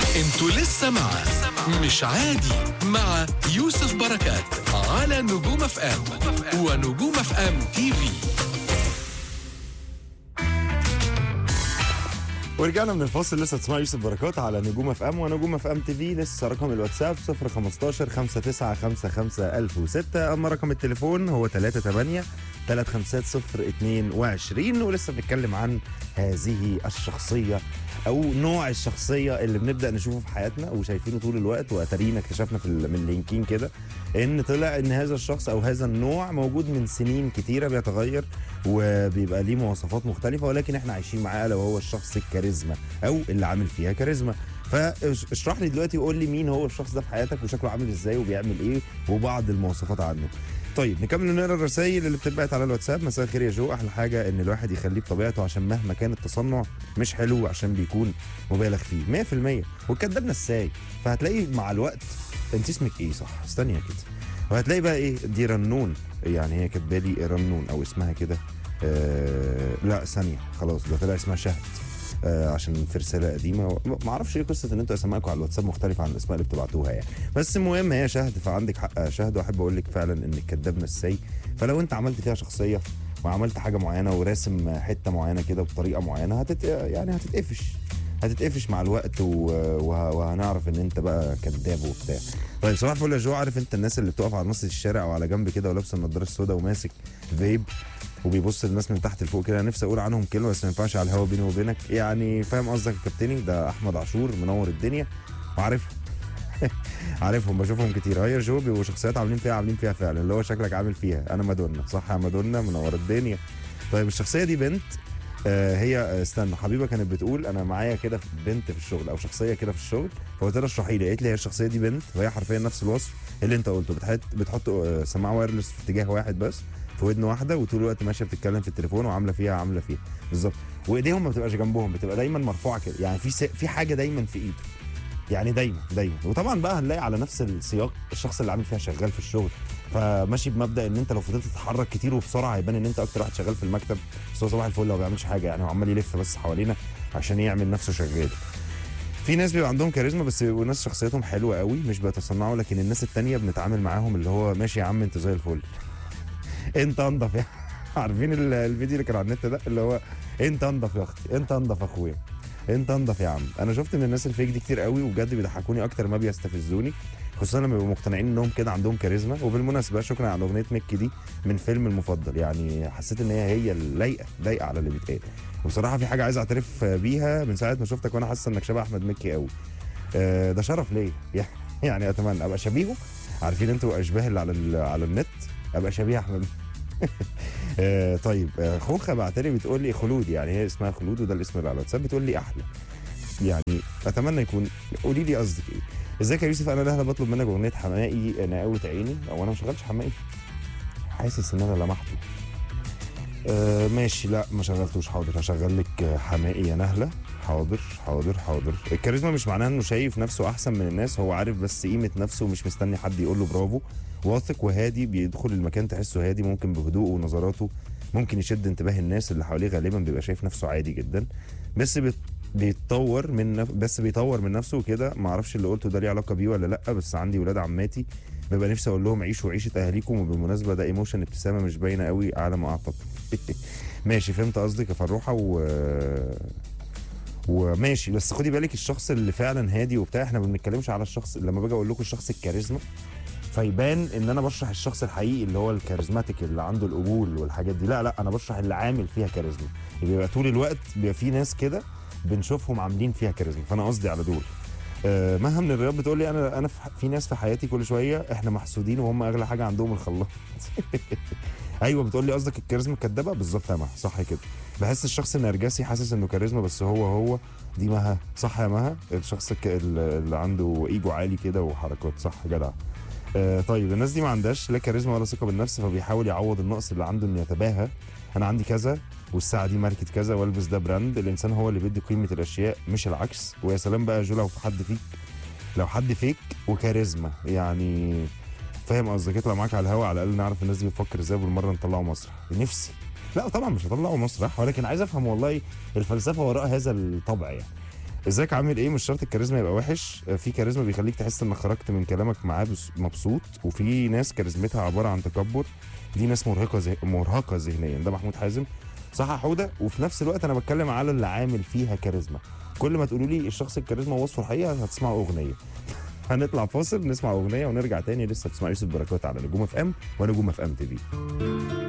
انتوا لسه مع مش عادي مع يوسف بركات على نجوم اف ام ونجوم اف ام تي في ورجعنا من الفاصل لسه تسمع يوسف بركات على نجوم اف ام ونجوم اف ام تي في لسه رقم الواتساب 015 5955 1006 اما رقم التليفون هو 38 350 ولسه بنتكلم عن هذه الشخصيه او نوع الشخصيه اللي بنبدا نشوفه في حياتنا وشايفينه طول الوقت واتارينا اكتشفنا في ال- من لينكين كده ان طلع ان هذا الشخص او هذا النوع موجود من سنين كتيره بيتغير وبيبقى ليه مواصفات مختلفه ولكن احنا عايشين معاه الا وهو الشخص الكاريزما او اللي عامل فيها كاريزما فاشرح لي دلوقتي وقول لي مين هو الشخص ده في حياتك وشكله عامل ازاي وبيعمل ايه وبعض المواصفات عنه طيب نكمل نقرا الرسائل اللي بتتبعت على الواتساب مساء الخير يا جو احلى حاجه ان الواحد يخليه بطبيعته عشان مهما كان التصنع مش حلو عشان بيكون مبالغ فيه 100% والكداب نساي فهتلاقي مع الوقت انت اسمك ايه صح استني كده وهتلاقي بقى ايه دي رنون يعني هي كاتبه لي رنون او اسمها كده آه لا ثانيه خلاص ده طلع اسمها شهد آه عشان في رساله قديمه ما اعرفش ايه قصه ان انتوا اسمائكم على الواتساب مختلفه عن الاسماء اللي بتبعتوها يعني بس المهم هي شهد فعندك حق يا شهد واحب اقول لك فعلا انك كداب نساي فلو انت عملت فيها شخصيه وعملت حاجه معينه وراسم حته معينه كده بطريقه معينه هتت يعني هتتقفش هتتقفش مع الوقت و... وه... وهنعرف ان انت بقى كذاب وبتاع طيب صباح الفل يا جو عارف انت الناس اللي بتقف على نص الشارع او على جنب كده ولابسه النضاره السوداء وماسك فيب وبيبص للناس من تحت لفوق كده أنا نفسي اقول عنهم كلمه بس ما ينفعش على الهوا بيني وبينك يعني فاهم قصدك يا كابتني ده احمد عاشور منور الدنيا وعارف عارفهم بشوفهم كتير هي جو بيبقوا شخصيات عاملين فيها عاملين فيها فعلا اللي هو شكلك عامل فيها انا مادونا صح يا مادونا منور الدنيا طيب الشخصيه دي بنت آه هي آه، استنى حبيبه كانت بتقول انا معايا كده في بنت في الشغل او شخصيه كده في الشغل فقلت لها اشرحي لي قالت لي هي الشخصيه دي بنت وهي حرفيا نفس الوصف اللي انت قلته بتحط بتحط آه، سماعه وايرلس في اتجاه واحد بس في ودن واحده وطول الوقت ماشيه بتتكلم في التليفون وعامله فيها عامله فيها بالظبط وايديهم ما بتبقاش جنبهم بتبقى دايما مرفوعه كده يعني في س... في حاجه دايما في ايده يعني دايما دايما وطبعا بقى هنلاقي على نفس السياق الشخص اللي عامل فيها شغال في الشغل فماشي بمبدا ان انت لو فضلت تتحرك كتير وبسرعه هيبان ان انت اكتر واحد شغال في المكتب بس هو صباح الفل هو ما بيعملش حاجه يعني هو عمال يلف بس حوالينا عشان يعمل نفسه شغال في ناس بيبقى عندهم كاريزما بس بيبقوا ناس شخصيتهم حلوه قوي مش بيتصنعوا لكن الناس التانية بنتعامل معاهم اللي هو ماشي يا عم انت زي الفل انت انضف يا عارفين ال- الفيديو اللي كان على النت ده اللي هو انت انضف يا اختي انت انضف اخويا انت انضف يا عم انا شفت من الناس الفيك دي كتير قوي وبجد بيضحكوني اكتر ما بيستفزوني خصوصا لما بيبقوا مقتنعين انهم كده عندهم كاريزما وبالمناسبه شكرا على اغنيه ميكي دي من فيلم المفضل يعني حسيت ان هي هي اللايقه لايقه على اللي بيتقال وبصراحه في حاجه عايز اعترف بيها من ساعه ما شفتك وانا حاسه انك شبه احمد مكي قوي آه، ده شرف ليا يعني اتمنى ابقى شبيهه عارفين انتوا اشباه اللي على ال- على النت ابقى شبيه احمد آه، طيب آه، خوخه بعتلي بتقول لي خلود يعني هي اسمها خلود وده الاسم اللي على الواتساب بتقول لي احلى يعني اتمنى يكون قولي لي قصدك ايه ازيك يا يوسف انا نهله بطلب منك اغنيه حمائي نقاوة عيني او انا ما شغلتش حمائي حاسس ان انا لمحته آه ماشي لا ما شغلتوش حاضر هشغل لك آه، حمائي يا نهله حاضر حاضر حاضر الكاريزما مش معناها انه شايف نفسه احسن من الناس هو عارف بس قيمه نفسه ومش مستني حد يقول له برافو واثق وهادي بيدخل المكان تحسه هادي ممكن بهدوءه ونظراته ممكن يشد انتباه الناس اللي حواليه غالبا بيبقى شايف نفسه عادي جدا بس بيت بيتطور من نف... بس بيطور من نفسه كده ما اعرفش اللي قلته ده ليه علاقه بيه ولا لا بس عندي ولاد عماتي ببقى نفسي اقول لهم عيشوا عيشه اهاليكم وبالمناسبه ده ايموشن ابتسامه مش باينه قوي على ما اعتقد ماشي فهمت قصدك يا فروحه و وماشي بس خدي بالك الشخص اللي فعلا هادي وبتاع احنا ما بنتكلمش على الشخص لما باجي اقول لكم الشخص الكاريزما فيبان ان انا بشرح الشخص الحقيقي اللي هو الكاريزماتيك اللي عنده القبول والحاجات دي لا لا انا بشرح اللي عامل فيها كاريزما بيبقى طول الوقت بيبقى في ناس كده بنشوفهم عاملين فيها كاريزما فانا قصدي على دول آه، مها من الرياض بتقول لي انا انا في في ناس في حياتي كل شويه احنا محسودين وهم اغلى حاجه عندهم الخلاط ايوه بتقول لي قصدك الكاريزما الكدابه بالظبط يا مها صح كده بحس الشخص النرجسي حاسس انه كاريزما بس هو هو دي مها صح يا مها الشخص الك- اللي عنده ايجو عالي كده وحركات صح جدع آه طيب الناس دي ما عندهاش لا كاريزما ولا ثقه بالنفس فبيحاول يعوض النقص اللي عنده انه يتباهى انا عندي كذا والساعه دي ماركه كذا والبس ده براند الانسان هو اللي بيدي قيمه الاشياء مش العكس ويا سلام بقى يا جو لو في حد فيك لو حد فيك وكاريزما يعني فاهم قصدك يطلع معاك على الهوا على الاقل نعرف الناس دي بتفكر ازاي بالمره نطلعه مسرح نفسي لا طبعا مش هطلعه مسرح ولكن عايز افهم والله الفلسفه وراء هذا الطبع يعني ازيك عامل ايه مش شرط الكاريزما يبقى وحش آه، في كاريزما بيخليك تحس انك خرجت من كلامك معاه بس- مبسوط وفي ناس كاريزمتها عباره عن تكبر دي ناس مرهقه زه... مرهقه ذهنيا ده محمود حازم صح يا حوده وفي نفس الوقت انا بتكلم على اللي عامل فيها كاريزما كل ما تقولوا لي الشخص الكاريزما ووصفه الحقيقه هتسمعوا اغنيه هنطلع فاصل نسمع اغنيه ونرجع تاني لسه بتسمع يوسف بركات على نجوم اف ام ونجوم اف ام تي في